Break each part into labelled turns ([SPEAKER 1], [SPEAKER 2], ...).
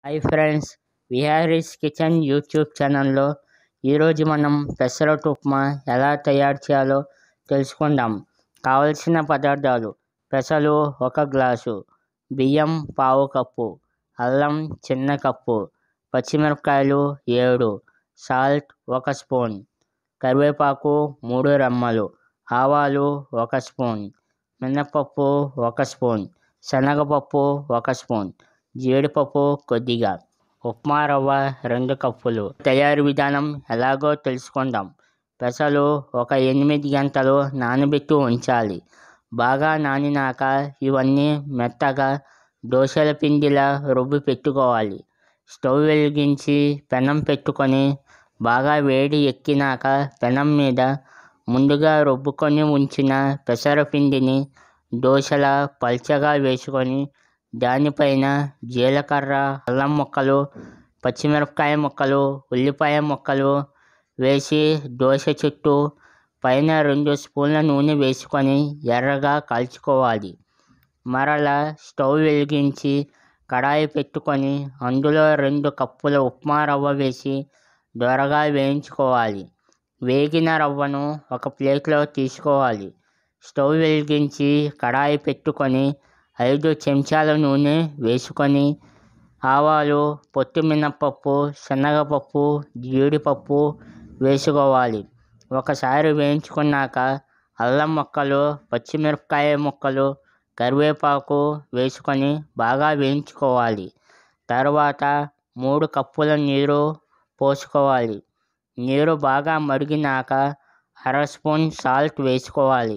[SPEAKER 1] hi friends Vihari's kitchen YouTube ఛానల్లో ఈరోజు మనం పెసరట్టు ఉప్మా ఎలా తయారు చేయాలో తెలుసుకుందాం కావలసిన పదార్థాలు పెసలు ఒక గ్లాసు బియ్యం పావు కప్పు అల్లం చిన్న కప్పు పచ్చిమిరపకాయలు ఏడు సాల్ట్ ఒక స్పూన్ కరివేపాకు మూడు రెమ్మలు ఆవాలు ఒక స్పూన్ మినపప్పు ఒక స్పూన్ శనగపప్పు ఒక స్పూన్ జీడిపప్పు కొద్దిగా ఉప్మా రవ్వ రెండు కప్పులు తయారీ విధానం ఎలాగో తెలుసుకుందాం పెసలు ఒక ఎనిమిది గంటలు నానబెట్టి ఉంచాలి బాగా నానినాక ఇవన్నీ మెత్తగా దోశల పిండిలా రుబ్బి పెట్టుకోవాలి స్టవ్ వెలిగించి పెనం పెట్టుకొని బాగా వేడి ఎక్కినాక పెనం మీద ముందుగా రుబ్బుకొని ఉంచిన పెసరపిండిని దోశల పల్చగా వేసుకొని దానిపైన జీలకర్ర అల్లం ముక్కలు పచ్చిమిరపకాయ ముక్కలు ఉల్లిపాయ ముక్కలు వేసి దోశ చుట్టూ పైన రెండు స్పూన్ల నూనె వేసుకొని ఎర్రగా కాల్చుకోవాలి మరలా స్టవ్ వెలిగించి కడాయి పెట్టుకొని అందులో రెండు కప్పుల ఉప్మా రవ్వ వేసి దొరగా వేయించుకోవాలి వేగిన రవ్వను ఒక ప్లేట్లో తీసుకోవాలి స్టవ్ వెలిగించి కడాయి పెట్టుకొని ఐదు చెంచాల నూనె వేసుకొని ఆవాలు పొట్టు మినప్పప్పు శనగపప్పు జీడిపప్పు వేసుకోవాలి ఒకసారి వేయించుకున్నాక అల్లం ముక్కలు పచ్చిమిరపకాయ ముక్కలు కరివేపాకు వేసుకొని బాగా వేయించుకోవాలి తర్వాత మూడు కప్పుల నీరు పోసుకోవాలి నీరు బాగా మరిగినాక అర స్పూన్ సాల్ట్ వేసుకోవాలి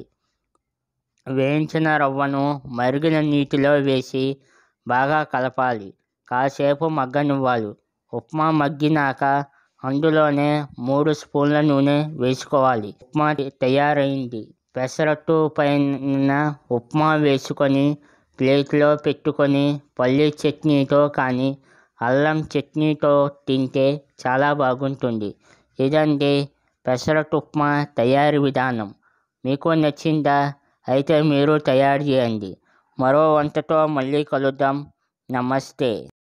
[SPEAKER 1] వేయించిన రవ్వను మరిగిన నీటిలో వేసి బాగా కలపాలి కాసేపు మగ్గనివ్వాలి ఉప్మా మగ్గినాక అందులోనే మూడు స్పూన్ల నూనె వేసుకోవాలి ఉప్మా తయారైంది పెసరట్టు పైన ఉప్మా వేసుకొని ప్లేట్లో పెట్టుకొని పల్లి చట్నీతో కానీ అల్లం చట్నీతో తింటే చాలా బాగుంటుంది ఇదండి పెసరట్టు ఉప్మా తయారీ విధానం మీకు నచ్చిందా అయితే మీరు తయారు చేయండి మరో వంటతో మళ్ళీ కలుద్దాం నమస్తే